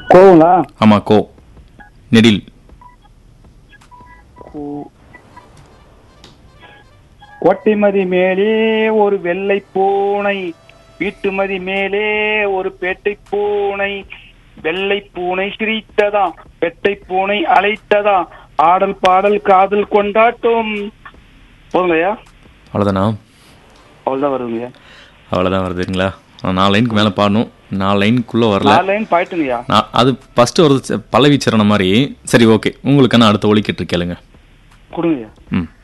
கோவங்களா ஆமா கோ நெடில் கோ- கோட்டைமதி மேலே ஒரு வெள்ளை பூனை வீட்டுமதி மேலே ஒரு பேட்டை பூனை வெள்ளை பூனை சிரித்ததா பெட்டை பூனை அழைத்ததா ஆடல் பாடல் காதல் கொண்டாட்டம் போதுங்கய்யா அவ்வளோதானா அவ்வளவுதான் வருதுங்கய்யா அவ்வளோதான் வருதுங்களா நான் நாலு லைனுக்கு மேலே பாடணும் நாலு லைனுக்குள்ளே வரல நாலு லைன் பாயிட்டுங்கய்யா நான் அது ஃபஸ்ட்டு வருது பல்லவி சரணம் மாதிரி சரி ஓகே உங்களுக்கான அடுத்த ஒலிக்கிட்டு கேளுங்க கொடுங்கய்யா ம்